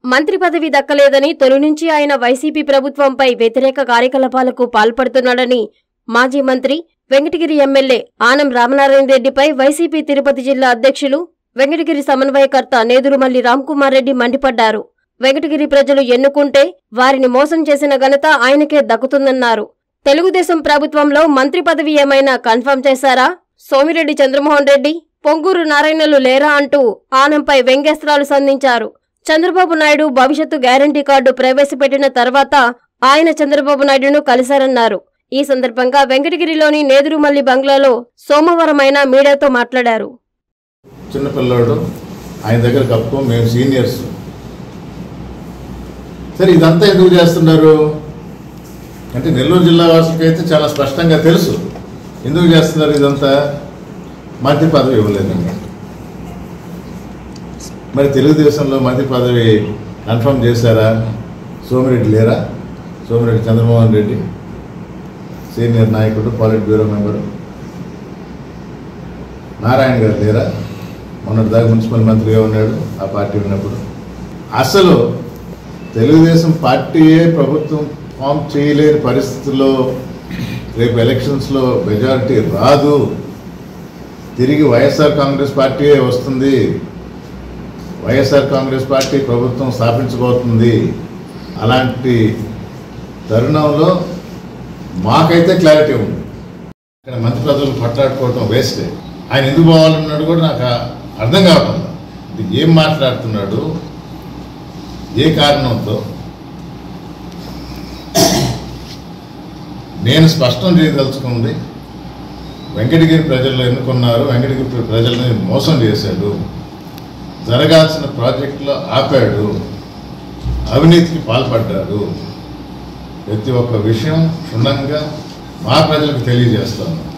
మంత్రి పదవి దక్కలేదని తొలి నుంచి ఆయన వైసీపీ ప్రభుత్వంపై వ్యతిరేక కార్యకలాపాలకు పాల్పడుతున్నాడని మాజీ మంత్రి వెంకటగిరి ఎమ్మెల్యే ఆనం రామనారాయణ రెడ్డిపై వైసీపీ తిరుపతి జిల్లా అధ్యక్షులు వెంకటగిరి సమన్వయకర్త నేదురుమల్లి రామ్కుమార్ రెడ్డి మండిపడ్డారు వెంకటగిరి ప్రజలు ఎన్నుకుంటే వారిని మోసం చేసిన ఘనత ఆయనకే దక్కుతుందన్నారు తెలుగుదేశం ప్రభుత్వంలో మంత్రి పదవి ఏమైనా కన్ఫర్మ్ చేశారా సోమిరెడ్డి చంద్రమోహన్ రెడ్డి పొంగూరు నారాయణలు లేరా అంటూ ఆనంపై వ్యంగ్యాస్త్రాలు సంధించారు చంద్రబాబు నాయుడు భవిష్యత్తు గ్యారంటీ కార్డు ప్రవేశపెట్టిన తర్వాత ఆయన చంద్రబాబు నాయుడును కలిశారన్నారు ఈ సందర్భంగా వెంకటగిరిలోని నేదురుమల్లి బంగ్లాలో సోమవారం ఆయన మీడియాతో మాట్లాడారు చిన్నపిల్లాడు ఆయన దగ్గర కప్పుకో మేము సీనియర్స్ సరే ఇదంతా ఎందుకు చేస్తున్నారు అంటే నెల్లూరు జిల్లా వాసులకి అయితే చాలా స్పష్టంగా తెలుసు ఎందుకు చేస్తున్నారు ఇదంతా మంత్రి పదవి ఇవ్వలేదండి మరి తెలుగుదేశంలో మంత్రి పదవి కన్ఫర్మ్ చేశారా సోమిరెడ్డి లేరా సోమిరెడ్డి చంద్రమోహన్ రెడ్డి సీనియర్ నాయకుడు పాలిట్ బ్యూరో మెంబరు నారాయణ గారు లేరా మొన్నటి దాకా మున్సిపల్ మంత్రిగా ఉన్నాడు ఆ పార్టీ ఉన్నప్పుడు అసలు తెలుగుదేశం పార్టీయే ప్రభుత్వం ఫామ్ చేయలేని పరిస్థితుల్లో రేపు ఎలక్షన్స్లో మెజారిటీ రాదు తిరిగి వైఎస్ఆర్ కాంగ్రెస్ పార్టీయే వస్తుంది వైఎస్ఆర్ కాంగ్రెస్ పార్టీ ప్రభుత్వం స్థాపించబోతుంది అలాంటి తరుణంలో మాకైతే క్లారిటీ ఉంది ఇక్కడ మంత్రి పదవులు పట్లాడుకోవటం వేస్ట్ ఆయన ఎందుకు పోవాలన్నాడు కూడా నాకు అర్థం కావటం లేదు. ఇది ఏం మాట్లాడుతున్నాడు ఏ కారణంతో నేను స్పష్టం చేయదలుచుకుంది వెంకటగిరి ప్రజలు ఎన్నుకున్నారు వెంకటగిరి ప్రజల్ని మోసం చేశాడు జరగాల్సిన ప్రాజెక్టులో ఆపాడు అవినీతికి పాల్పడ్డాడు ప్రతి ఒక్క విషయం క్షుణ్ణంగా మా ప్రజలకు తెలియజేస్తాను